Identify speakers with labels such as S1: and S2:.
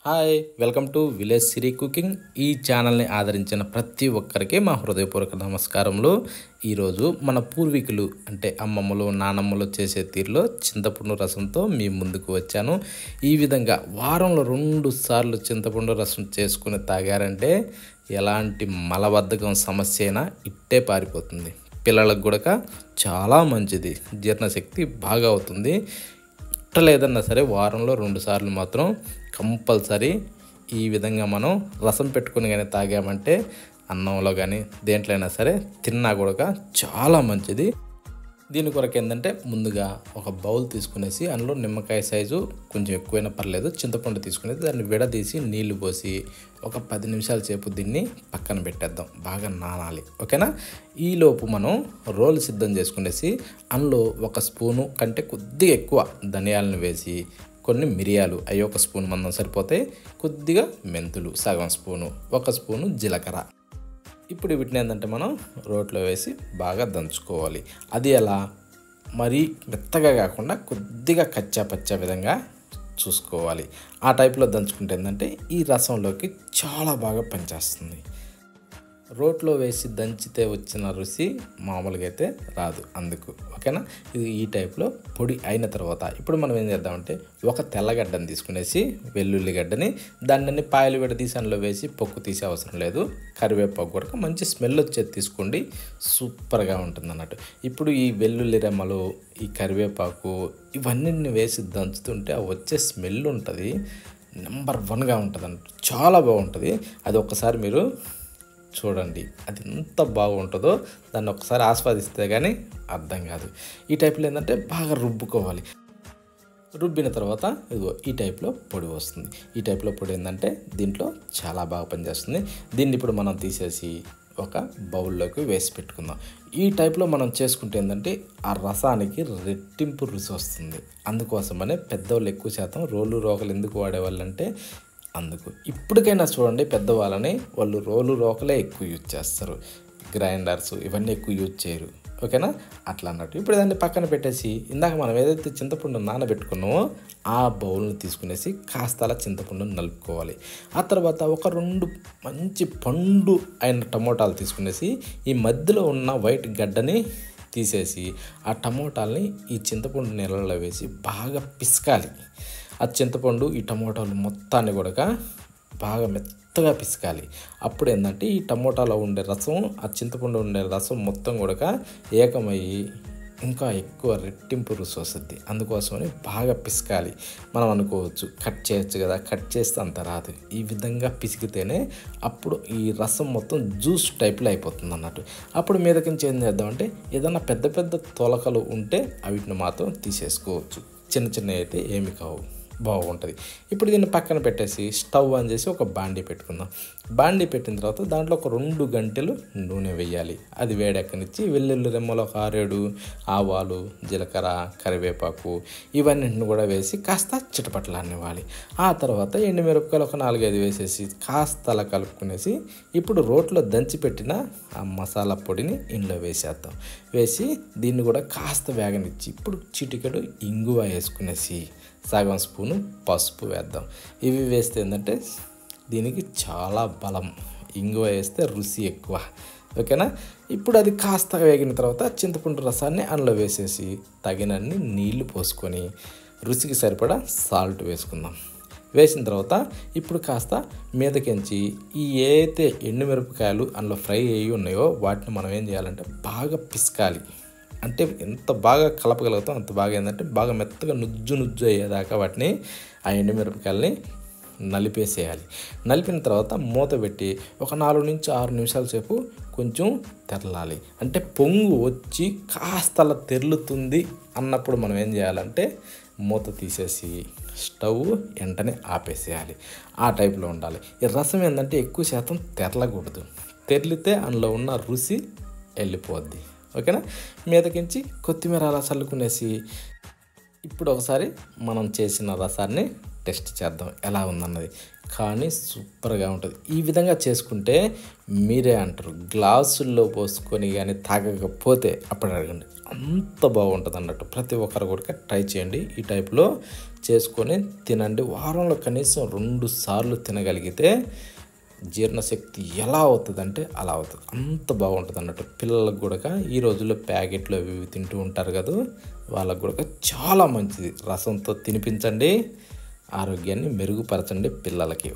S1: hi welcome to village Siri cooking ఈ ఛానల్ని ఆదరించిన ప్రతి ఒక్కరికి మా హృదయపూర్వక నమస్కారములు ఈరోజు మన పూర్వీకులు అంటే అమ్మమ్మలు నానమ్మలు చేసే తీరులో చింతపండు రసంతో మీ ముందుకు వచ్చాను ఈ విధంగా వారంలో రెండు సార్లు చింతపండు రసం చేసుకుని తాగారంటే ఎలాంటి మలబద్ధకం సమస్య అయినా ఇట్టే పారిపోతుంది పిల్లలకు కూడా చాలా మంచిది జీర్ణశక్తి బాగా అవుతుంది ఇట్ట లేదన్నా సరే వారంలో రెండు సార్లు మాత్రం కంపల్సరీ ఈ విధంగా మనం రసం పెట్టుకుని కానీ తాగామంటే అన్నంలో కానీ దేంట్లో అయినా సరే తిన్నా కూడా చాలా మంచిది దీని కొరకు ఏంటంటే ముందుగా ఒక బౌల్ తీసుకునేసి అందులో నిమ్మకాయ సైజు కొంచెం ఎక్కువైనా పర్లేదు చింతపండు తీసుకునేది దాన్ని విడదీసి నీళ్లు పోసి ఒక పది నిమిషాల సేపు దీన్ని పక్కన పెట్టేద్దాం బాగా నానాలి ఓకేనా ఈలోపు మనం రోల్ సిద్ధం చేసుకునేసి అందులో ఒక స్పూను కంటే కొద్దిగా ఎక్కువ ధనియాలను వేసి కొన్ని మిరియాలు అవి ఒక స్పూన్ మందం సరిపోతాయి కొద్దిగా మెంతులు సగం స్పూను ఒక స్పూను జీలకర్ర ఇప్పుడు వీటిని ఏంటంటే మనం రోట్లో వేసి బాగా దంచుకోవాలి అది ఎలా మరీ మెత్తగా కాకుండా కొద్దిగా కచ్చా పచ్చా విధంగా చూసుకోవాలి ఆ టైప్లో దంచుకుంటే ఏంటంటే ఈ రసంలోకి చాలా బాగా పనిచేస్తుంది రోట్లో వేసి దంచితే వచ్చిన రుచి మామూలుగా అయితే రాదు అందుకు ఓకేనా ఇది ఈ టైప్లో పొడి అయిన తర్వాత ఇప్పుడు మనం ఏం చేద్దామంటే ఒక తెల్లగడ్డని తీసుకునేసి వెల్లుల్లి గడ్డని దాన్ని పాయలు విడ తీసి అందులో వేసి పొక్కు తీసే అవసరం లేదు కరివేపాకు కూడా మంచి స్మెల్ వచ్చేది తీసుకోండి సూపర్గా ఉంటుంది అన్నట్టు ఇప్పుడు ఈ వెల్లుల్లి రెమ్మలు ఈ కరివేపాకు ఇవన్నీ వేసి దంచుతుంటే ఆ వచ్చే స్మెల్ ఉంటుంది నెంబర్ వన్గా ఉంటుంది అన్నట్టు చాలా బాగుంటుంది అది ఒక్కసారి మీరు చూడండి అది ఎంత బాగుంటుందో దాన్ని ఒకసారి ఆస్వాదిస్తే కానీ అర్థం కాదు ఈ టైప్లో ఏంటంటే బాగా రుబ్బుకోవాలి రుబ్బిన తర్వాత ఇదిగో ఈ టైప్లో పొడి వస్తుంది ఈ టైప్లో పొడి ఏంటంటే దీంట్లో చాలా బాగా పనిచేస్తుంది దీన్ని ఇప్పుడు మనం తీసేసి ఒక బౌల్లోకి వేసి పెట్టుకుందాం ఈ టైప్లో మనం చేసుకుంటే ఏంటంటే ఆ రసానికి రెట్టింపు రుచి వస్తుంది అందుకోసమనే పెద్దవాళ్ళు ఎక్కువ శాతం రోలు రోకలు ఎందుకు వాడేవాళ్ళంటే అందుకు ఇప్పటికైనా చూడండి పెద్దవాళ్ళని వాళ్ళు రోలు రోకలే ఎక్కువ యూజ్ చేస్తారు గ్రైండర్స్ ఇవన్నీ ఎక్కువ యూజ్ చేయరు ఓకేనా అట్లా అన్నట్టు ఇప్పుడు దాన్ని పక్కన పెట్టేసి ఇందాక మనం ఏదైతే చింతపండు నానబెట్టుకున్నామో ఆ బౌల్ని తీసుకునేసి కాస్త అలా చింతపండుని నలుపుకోవాలి ఆ తర్వాత ఒక రెండు మంచి పండు అయిన టమోటాలు తీసుకునేసి ఈ మధ్యలో ఉన్న వైట్ గడ్డని తీసేసి ఆ టమోటాలని ఈ చింతపండు నీళ్ళలో వేసి బాగా పిసకాలి ఆ చింతపండు ఈ టమోటాలు మొత్తాన్ని కూడా బాగా మెత్తగా పిసకాలి అప్పుడు ఏంటంటే ఈ టమోటాలో ఉండే రసం ఆ చింతపండు ఉండే రసం మొత్తం కూడా ఏకమయ్యి ఇంకా ఎక్కువ రెట్టింపు రుచి వస్తుంది అందుకోసమని బాగా పిసకాలి మనం అనుకోవచ్చు కట్ చేయొచ్చు కదా కట్ చేస్తే అంత రాదు ఈ విధంగా పిసికితేనే అప్పుడు ఈ రసం మొత్తం జ్యూస్ టైప్లో అయిపోతుంది అన్నట్టు అప్పుడు మీదకించి ఏం చేద్దామంటే ఏదన్నా పెద్ద పెద్ద తొలకలు ఉంటే వీటిని మాత్రం తీసేసుకోవచ్చు చిన్న చిన్న అయితే ఏమి కావు బాగుంటుంది ఇప్పుడు దీన్ని పక్కన పెట్టేసి స్టవ్ ఆన్ చేసి ఒక బాండీ పెట్టుకుందాం బాండీ పెట్టిన తర్వాత దాంట్లో ఒక రెండు గంటలు నూనె వేయాలి అది వేడెక్కనిచ్చి వెల్లుల్లి రెమ్మలు ఒక ఆరేడు ఆవాలు జీలకర్ర కరివేపాకు ఇవన్నింటిని కూడా వేసి కాస్త చిటపట్లానివ్వాలి ఆ తర్వాత ఎండుమిరపకాయలు ఒక నాలుగైదు వేసేసి కాస్త అలా కలుపుకునేసి ఇప్పుడు రోట్లో దంచి పెట్టిన ఆ మసాలా పొడిని ఇంట్లో వేసేద్దాం వేసి దీన్ని కూడా కాస్త వేగనిచ్చి ఇప్పుడు చిటికెడు ఇంగువ వేసుకునేసి సగం స్పూను పసుపు వేద్దాం ఇవి వేస్తే ఏంటంటే దీనికి చాలా బలం ఇంగువ వేస్తే రుచి ఎక్కువ ఓకేనా ఇప్పుడు అది కాస్త వేగిన తర్వాత చింతపండు రసాన్ని అందులో వేసేసి తగినన్ని నీళ్లు పోసుకొని రుచికి సరిపడా సాల్ట్ వేసుకుందాం వేసిన తర్వాత ఇప్పుడు కాస్త మీదకించి ఈ ఏదైతే ఎండుమిరపకాయలు అందులో ఫ్రై అయ్యి ఉన్నాయో వాటిని మనం ఏం చేయాలంటే బాగా పిసకాలి అంటే ఎంత బాగా కలపగలుగుతాం అంత బాగా ఏంటంటే బాగా మెత్తగా నుజ్జు నుజ్జు అయ్యేదాకా వాటిని ఆ ఎండుమిరపకాయలని నలిపేసేయాలి నలిపిన తర్వాత మూత పెట్టి ఒక నాలుగు నుంచి ఆరు నిమిషాల సేపు కొంచెం తెరలాలి అంటే పొంగు వచ్చి కాస్త అలా తెరులుతుంది అన్నప్పుడు మనం ఏం చేయాలంటే మూత తీసేసి స్టవ్ వెంటనే ఆపేసేయాలి ఆ టైప్లో ఉండాలి ఈ రసం ఏంటంటే ఎక్కువ శాతం తెరలకూడదు తెరిలితే అందులో ఉన్న రుచి వెళ్ళిపోద్ది ఓకేనా మీదకించి కొత్తిమీర అలా చల్లుకునేసి ఇప్పుడు ఒకసారి మనం చేసిన రసాన్ని టెస్ట్ చేద్దాం ఎలా ఉందన్నది కానీ సూపర్గా ఉంటుంది ఈ విధంగా చేసుకుంటే మీరే అంటారు గ్లాసుల్లో పోసుకొని కానీ తాగకపోతే అప్పుడు అడగండి అంత బాగుంటుంది అన్నట్టు ప్రతి ఒక్కరు కూడా ట్రై చేయండి ఈ టైప్లో చేసుకొని తినండి వారంలో కనీసం రెండు సార్లు తినగలిగితే జీర్ణశక్తి ఎలా అవుతుందంటే అలా అవుతుంది అంత బాగుంటుంది అన్నట్టు పిల్లలకు కూడా ఈ రోజుల్లో ప్యాకెట్లు అవి ఇవి తింటూ ఉంటారు కదా వాళ్ళకు కూడా చాలా మంచిది రసంతో తినిపించండి ఆరోగ్యాన్ని మెరుగుపరచండి పిల్లలకి